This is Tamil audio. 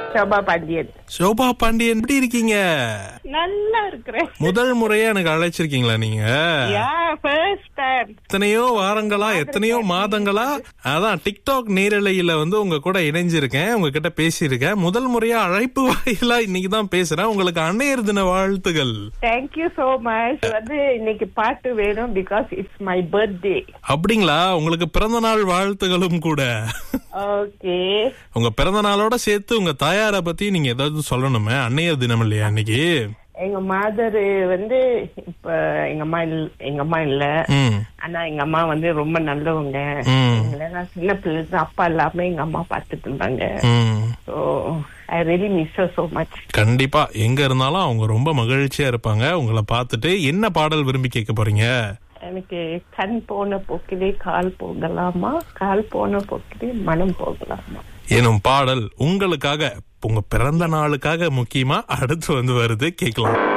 சோபா பாண்டியன் சோபா பாண்டியன் எப்படி இருக்கீங்க நல்லா இருக்கிறேன் முதல் முறையா எனக்கு அழைச்சிருக்கீங்களா நீங்க யா ஃபர்ஸ்ட் டைம் எத்தனையோ வாரங்களா எத்தனையோ மாதங்களா அதான் டிக்டாக் நேரலையில வந்து உங்க கூட இணைஞ்சிருக்கேன் உங்ககிட்ட பேசியிருக்கேன் முதல் முறையா அழைப்பு வாயிலா இன்னைக்கு தான் பேசுறேன் உங்களுக்கு அன்னையர் தின வாழ்த்துகள் தேங்க்யூ சோ மச் வந்து இன்னைக்கு பாட்டு வேணும் பிகாஸ் இட்ஸ் மை பர்த்டே அப்படிங்களா உங்களுக்கு பிறந்த நாள் வாழ்த்துகளும் கூட ஓகே உங்க பிறந்த நாளோட சேர்த்து உங்க தாயாரை பத்தி நீங்க ஏதாவது சொல்லணுமே அன்னையர் தினம் இல்லையா அன்னைக்கு எங்க மாதர் வந்து இப்ப எங்க அம்மா இல்ல எங்க அம்மா இல்ல ம் ஆனா எங்க அம்மா வந்து ரொம்ப நல்லவங்க ம் எங்களை நான் சின்ன பிள்ளை இருந்து அப்பா இல்லாம எங்க அம்மா பாத்துட்டு இருந்தாங்க hmm so I really miss so much கண்டிப்பா எங்க இருந்தாலும் அவங்க ரொம்ப மகிழ்ச்சியா இருப்பாங்க உங்களை பார்த்துட்டு என்ன பாடல் விரும்பி கேட்க போறீங்க எனக்கு கண் போன போக்கிலே கால் போகலாமா கால் போன போக்கிலே மனம் போகலாமா எனும் பாடல் உங்களுக்காக உங்க பிறந்த நாளுக்காக முக்கியமா அடுத்து வந்து வருது கேட்கலாம்